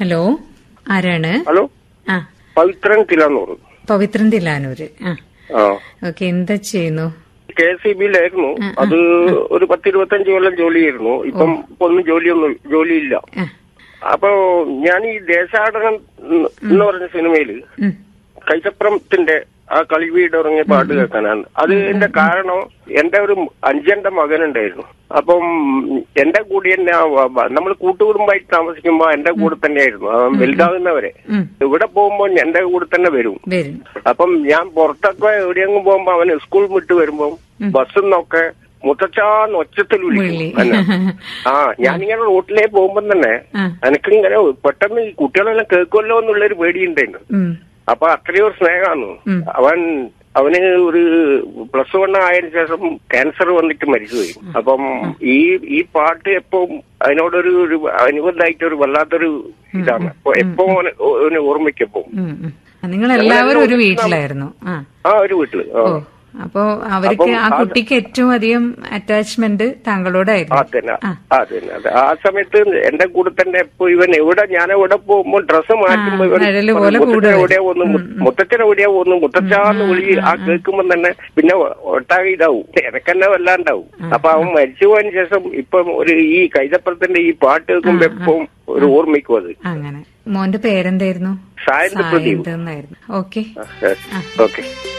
Hello ആരാണ് hello ആ പവിത്രൻ തിലാന്നൂർ പവിത്രൻ തിലാനൂര് ആ ആ ഓക്കെ എന്താ ചെയ്യുന്നു കെ എസ് ഇ ബിയിലായിരുന്നു അത് ഒരു പത്തിരുപത്തഞ്ച് കൊല്ലം ജോലിയായിരുന്നു ഇപ്പം ഇപ്പൊ ഒന്നും ജോലിയൊന്നും ജോലിയില്ല ആ അപ്പോ ഞാൻ ഈ ദേശാടനം എന്ന് പറഞ്ഞ സിനിമയില് ഉം. കൈതപ്രത്തിന്റെ ആ കളിവീട് ഇറങ്ങിയ പാട്ട് കേൾക്കാനാണ് അതിന്റെ കാരണം എന്റെ ഒരു അഞ്ചന്റെ മകനുണ്ടായിരുന്നു അപ്പം എന്റെ കൂടെ തന്നെ നമ്മൾ കൂട്ടുകുടുംബമായിട്ട് താമസിക്കുമ്പോ എന്റെ കൂടെ തന്നെയായിരുന്നു അവൻ വലുതാകുന്നവരെ ഉം. ഇവിടെ പോകുമ്പോ എന്റെ കൂടെ തന്നെ വരും വരും അപ്പം ഞാൻ പുറത്തൊക്കെ എവിടെയെങ്കിലും പോകുമ്പോ അവന് സ്കൂൾ വിട്ട് വരുമ്പോ ബസ്സിൽ നിന്നൊക്കെ മുത്തച്ചാന്ന് ഒച്ചത്തിൽ വിളി. വിളിക്കും എന്നെ. ആ ഞാനിങ്ങനെ റോട്ടിലേ പോകുമ്പോ തന്നെ ആ. എനിക്കിങ്ങനെ പെട്ടെന്ന് ഈ കുട്ടികളെല്ലാം കേൾക്കുമല്ലോ എന്നുള്ളൊരു പേടിയുണ്ടായിരുന്നു ഉം. അപ്പൊ അത്രയും ഒരു സ്നേഹമാണ് ഉം. അവൻ അവന് ഒരു പ്ലസ് വൺ ആയതിനു ശേഷം ക്യാൻസർ വന്നിട്ട് മരിച്ചുപോയി അപ്പം ഈ ഈ പാട്ട് എപ്പം അതിനോടൊരു ഒരു അനുബന്ധമായിട്ട് ഒരു വല്ലാത്തൊരു ഇതാണ് അപ്പൊ എപ്പോ അവന് അവന് ഓർമ്മയ്ക്കെപ്പോ ഉം, ഉം. നിങ്ങൾ എല്ലാവരും ഒരു വീട്ടിലായിരുന്നു ആ ആ ഒരു വീട്ടില് ആ. ഓ അപ്പോ അവർക്ക് ആ കുട്ടിക്ക് ഏറ്റവും അധികം അറ്റാച്ച്മെന്റ് താങ്കളോടായിരുന്നു അതന്നെ അതന്നെ അതെ ആ സമയത്ത് എന്റെ കൂടെ തന്നെ എപ്പോ ഇവൻ എവിടെ ഞാൻ എവിടെ പോകുമ്പോ ഡ്രസ്സ് മാറ്റുമ്പോ ഇവൻ നിഴല് പോലെ മുത്തച്ഛൻ കൂടെ എവിടെയാ പോകുന്നു മുത്തച്ഛൻ എവിടെയാ പോകുന്നു മുത്തച്ഛാന്ന് വിളി ആ കേൾക്കുമ്പോ തന്നെ പിന്നെ ഒട്ടാകെ ഇതാവും എനക്കെന്നെ വല്ലാണ്ടാവും അപ്പൊ അവൻ മരിച്ചു പോയതിനു ശേഷം ഇപ്പം ഒരു ഈ കൈതപ്പുറത്തിന്റെ ഈ പാട്ട് കേൾക്കുമ്പോ എപ്പം ഒരു ഓർമ്മിക്കും അത് അങ്ങനെ മോന്റെ പേരെന്തായിരുന്നു സായന്ത് പ്രദീപ് സായന്ത് എന്നായിരുന്നു ഓക്കെ ഓക്കെ